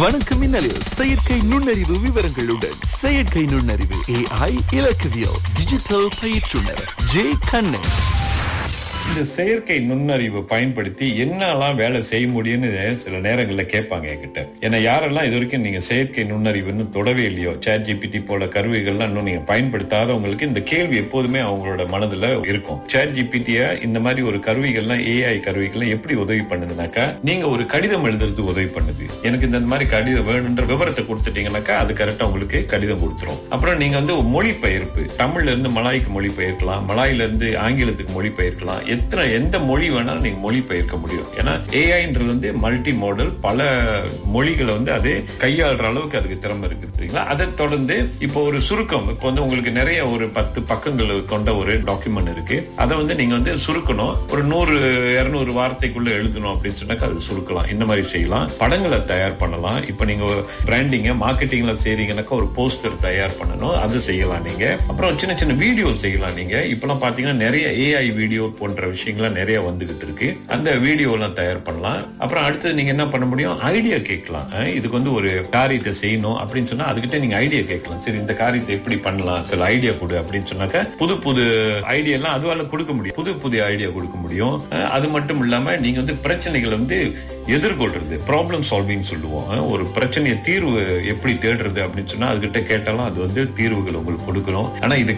வணக்கம் மின்னலில் செயற்கை நுண்ணறிவு விவரங்களுடன் செயற்கை நுண்ணறிவு ஏஐ இலக்கவியல் டிஜிட்டல் பயிற்றுனர் ஜே கண்ணன் இந்த செயற்கை நுண்ணறிவு பயன்படுத்தி என்னெல்லாம் வேலை செய்ய முடியும்னு சில நேரங்கள்ல கேட்பாங்க என்கிட்ட ஏன்னா யாரெல்லாம் இது வரைக்கும் நீங்க செயற்கை நுண்ணறிவுன்னு தொடவே இல்லையோ சேட் ஜிபிடி போல கருவிகள்லாம் இன்னும் நீங்க பயன்படுத்தாதவங்களுக்கு இந்த கேள்வி எப்போதுமே அவங்களோட மனதுல இருக்கும் சேட் ஜிபிடிய இந்த மாதிரி ஒரு கருவிகள்லாம் ஏஐ கருவிகள்லாம் எப்படி உதவி பண்ணுதுனாக்கா நீங்க ஒரு கடிதம் எழுதுறதுக்கு உதவி பண்ணுது எனக்கு இந்த மாதிரி கடிதம் வேணுன்ற விவரத்தை கொடுத்துட்டீங்கன்னாக்கா அது கரெக்டா உங்களுக்கு கடிதம் கொடுத்துரும் அப்புறம் நீங்க வந்து மொழிபெயர்ப்பு தமிழ்ல இருந்து மலாய்க்கு மொழிபெயர்க்கலாம் மலாயில இருந்து ஆங்கிலத்துக்கு மொழிபெயர்க்கலாம் எத்தனை எந்த மொழி வேணாலும் நீங்க மொழிபெயர்க்க முடியும் ஏன்னா ஏஐன்றது வந்து மல்டி மாடல் பல மொழிகளை வந்து அது கையாளுற அளவுக்கு அதுக்கு திறமை இருக்கு சரிங்களா அதை தொடர்ந்து இப்போ ஒரு சுருக்கம் இப்போ வந்து உங்களுக்கு நிறைய ஒரு பத்து பக்கங்கள் கொண்ட ஒரு டாக்குமெண்ட் இருக்கு அதை வந்து நீங்க வந்து சுருக்கணும் ஒரு நூறு இருநூறு வார்த்தைக்குள்ள எழுதணும் அப்படின்னு சொன்னாக்கா அது சுருக்கலாம் இந்த மாதிரி செய்யலாம் படங்களை தயார் பண்ணலாம் இப்போ நீங்க பிராண்டிங்க மார்க்கெட்டிங்ல செய்றீங்கன்னாக்கா ஒரு போஸ்டர் தயார் பண்ணணும் அது செய்யலாம் நீங்க அப்புறம் சின்ன சின்ன வீடியோ செய்யலாம் நீங்க இப்பெல்லாம் பாத்தீங்கன்னா நிறைய ஏஐ வீடியோ போன்ற விஷயங்கள்லாம் நிறைய வந்துகிட்டு இருக்கு அந்த வீடியோ எல்லாம் தயார் பண்ணலாம் அப்புறம் அடுத்தது நீங்க என்ன பண்ண முடியும் ஐடியா கேட்கலாம் அஹ் இதுக்கு வந்து ஒரு காரியத்தை செய்யணும் அப்படின்னு சொன்னா அதுகிட்ட நீங்க ஐடியா கேட்கலாம் சரி இந்த காரியத்தை எப்படி பண்ணலாம் சில ஐடியா கொடு அப்படின்னு சொன்னாக்க புது புது ஐடியா எல்லாம் அதுவால கொடுக்க முடியும் புது புது ஐடியா கொடுக்க முடியும் அஹ் அது மட்டும் இல்லாம நீங்க வந்து பிரச்சனைகளை வந்து எதிர்கொள்றது ப்ராப்ளம் சால்விங் சொல்லுவோம் அஹ் ஒரு பிரச்சனையை தீர்வு எப்படி தேடுறது அப்படின்னு சொன்னா அதுகிட்ட கேட்டாலும் அது வந்து தீர்வுகள் உங்களுக்கு கொடுக்கணும் ஆனா இது